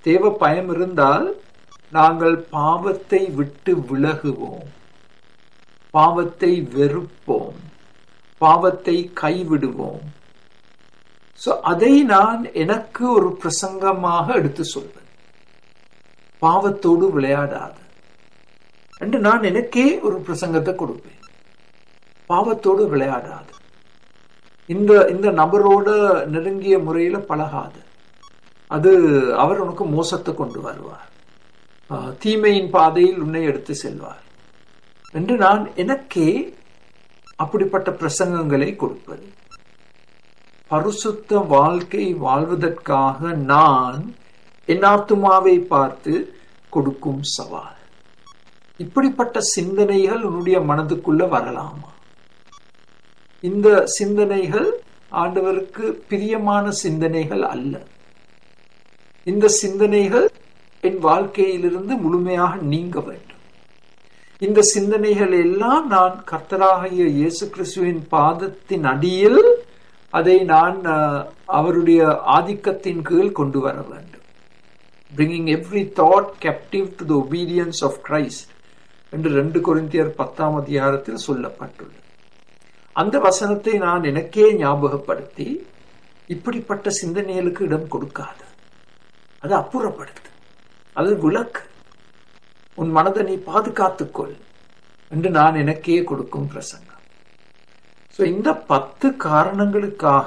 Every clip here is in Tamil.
தேவ பயம் இருந்தால் நாங்கள் பாவத்தை விட்டு விலகுவோம் பாவத்தை வெறுப்போம் பாவத்தை கைவிடுவோம் சோ அதை நான் எனக்கு ஒரு பிரசங்கமாக எடுத்து சொல்வேன் பாவத்தோடு விளையாடாது என்று நான் எனக்கே ஒரு பிரசங்கத்தை கொடுப்பேன் பாவத்தோடு விளையாடாது இந்த இந்த நபரோட நெருங்கிய முறையில பழகாது அது அவர் உனக்கு மோசத்தை கொண்டு வருவார் ஆஹ், தீமையின் பாதையில் உன்னை எடுத்து செல்வார் என்று நான் எனக்கே அப்படிப்பட்ட பிரசங்கங்களை கொடுப்பது பரிசுத்த வாழ்க்கை வாழ்வதற்காக நான் என் ஆத்துமாவை பார்த்து கொடுக்கும் சவால் இப்படிப்பட்ட சிந்தனைகள் உன்னுடைய மனதுக்குள்ள வரலாமா இந்த சிந்தனைகள் ஆண்டவருக்கு பிரியமான சிந்தனைகள் அல்ல இந்த சிந்தனைகள் என் வாழ்க்கையிலிருந்து முழுமையாக நீங்க வேண்டும் இந்த சிந்தனைகள் எல்லாம் நான் கர்த்தராகிய இயேசு கிறிஸ்துவின் பாதத்தின் அடியில் அதை நான் அஹ், அவருடைய ஆதிக்கத்தின் கீழ் கொண்டு வர வேண்டும் bringing every thought captive to the obedience of Christ என்று ரெண்டு கொரிந்தியர் பத்தாம் அதிகாரத்தில் சொல்லப்பட்டுள்ளது அந்த வசனத்தை நான் எனக்கே ஞாபகப்படுத்தி இப்படிப்பட்ட சிந்தனைகளுக்கு இடம் கொடுக்காது அது அப்புறப்படுத்து அது விளக்கு உன் மனதை நீ பாதுகாத்துக்கொள் என்று நான் எனக்கே கொடுக்கும் பிரசங்கம் சோ இந்த பத்து காரணங்களுக்காக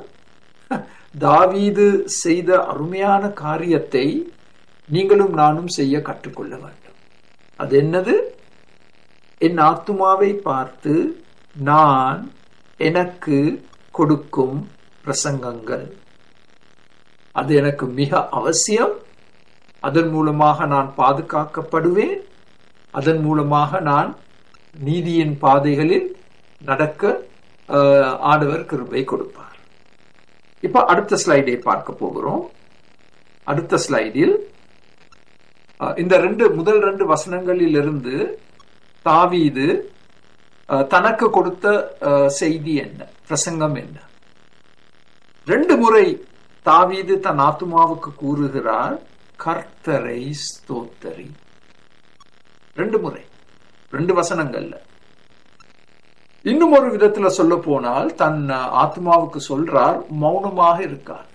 தாவீது செய்த அருமையான காரியத்தை நீங்களும் நானும் செய்ய கற்றுக்கொள்ள வேண்டும் அது என்னது என் ஆத்துமாவை பார்த்து நான் எனக்கு கொடுக்கும் பிரசங்கங்கள் அது எனக்கு மிக அவசியம் அதன் மூலமாக நான் பாதுகாக்கப்படுவேன் அதன் மூலமாக நான் நீதியின் பாதைகளில் நடக்க அஹ், ஆண்டவர் கிருபை கொடுப்பார் இப்ப அடுத்த ஸ்லைடை பார்க்க போகிறோம் அடுத்த ஸ்லைடில் அஹ், இந்த ரெண்டு முதல் ரெண்டு வசனங்களில் இருந்து தாவீது அஹ், தனக்கு கொடுத்த அஹ், செய்தி என்ன பிரசங்கம் என்ன ரெண்டு முறை தாவீது தன் ஆத்துமாவுக்கு கூறுகிறார் கர்த்தரை ஸ்தோத்தரி ரெண்டு முறை ரெண்டு வசனங்கள்ல இன்னும் ஒரு விதத்துல சொல்ல போனால் தன் ஆத்மாவுக்கு சொல்றார் மௌனமாக இருக்காது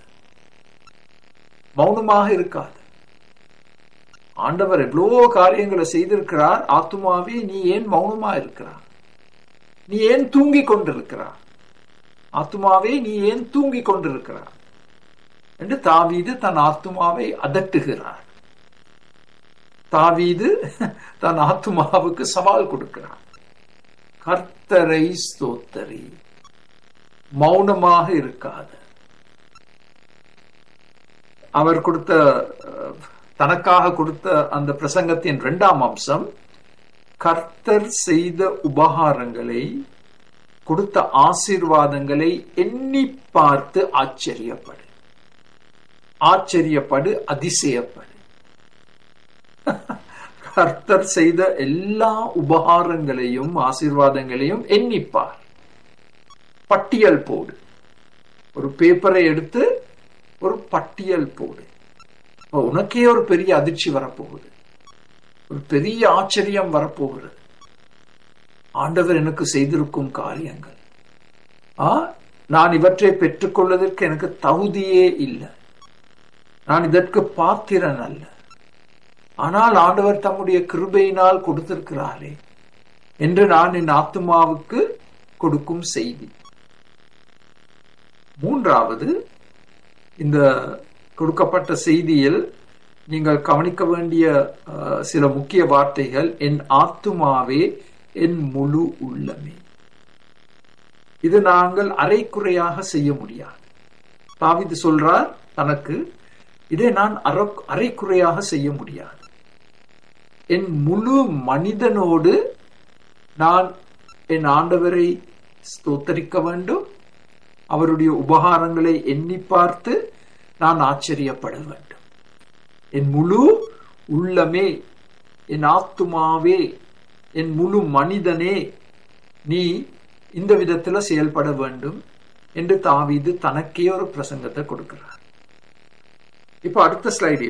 மௌனமாக இருக்காது ஆண்டவர் எவ்வளவோ காரியங்களை செய்திருக்கிறார் ஆத்துமாவே நீ ஏன் மௌனமா இருக்கிறார் நீ ஏன் தூங்கிக் கொண்டிருக்கிறார் ஆத்துமாவே நீ ஏன் தூங்கிக் கொண்டிருக்கிறார் என்று தாவீது தன் ஆத்துமாவை அதட்டுகிறார் தாவீது தன் ஆத்துமாவுக்கு சவால் கொடுக்கிறார் கர்த்தரை ஸ்தோத்தரி மௌனமாக இருக்காது அவர் கொடுத்த அஹ், தனக்காக கொடுத்த அந்த பிரசங்கத்தின் இரண்டாம் அம்சம் கர்த்தர் செய்த உபகாரங்களை கொடுத்த ஆசீர்வாதங்களை எண்ணி பார்த்து ஆச்சரியப்படு ஆச்சரியப்படு அதிசயப்படு கர்த்தர் செய்த எல்லா உபகாரங்களையும் ஆசீர்வாதங்களையும் எண்ணிப்பார் பட்டியல் போடு ஒரு பேப்பரை எடுத்து ஒரு பட்டியல் போடு அப்ப உனக்கே ஒரு பெரிய அதிர்ச்சி வரப்போகுது ஒரு பெரிய ஆச்சரியம் வரப்போகிறது ஆண்டவர் எனக்கு செய்திருக்கும் காரியங்கள் ஆ நான் இவற்றை பெற்றுக்கொள்வதற்கு எனக்கு தகுதியே இல்லை நான் இதற்கு பாத்திரன் அல்ல ஆனால் ஆண்டவர் தம்முடைய கிருபையினால் கொடுத்திருக்கிறாரே என்று நான் என் ஆத்துமாவுக்கு கொடுக்கும் செய்தி மூன்றாவது இந்த கொடுக்கப்பட்ட செய்தியில் நீங்கள் கவனிக்க வேண்டிய அஹ், சில முக்கிய வார்த்தைகள் என் ஆத்துமாவே என் முழு உள்ளமே இது நாங்கள் அரைக்குறையாக செய்ய முடியாது தாவிது சொல்றார் தனக்கு இதை நான் அற- அரைக்குறையாக செய்ய முடியாது என் முழு மனிதனோடு நான் என் ஆண்டவரை ஸ்தோத்தரிக்க வேண்டும் அவருடைய உபகாரங்களை எண்ணி பார்த்து நான் ஆச்சரியப்பட வேண்டும் என் முழு உள்ளமே என் ஆத்துமாவே என் முழு மனிதனே நீ இந்த விதத்துல செயல்பட வேண்டும் என்று தாவீது தனக்கே ஒரு பிரசங்கத்தை கொடுக்கிறார் இப்ப அடுத்த ஸ்லைடை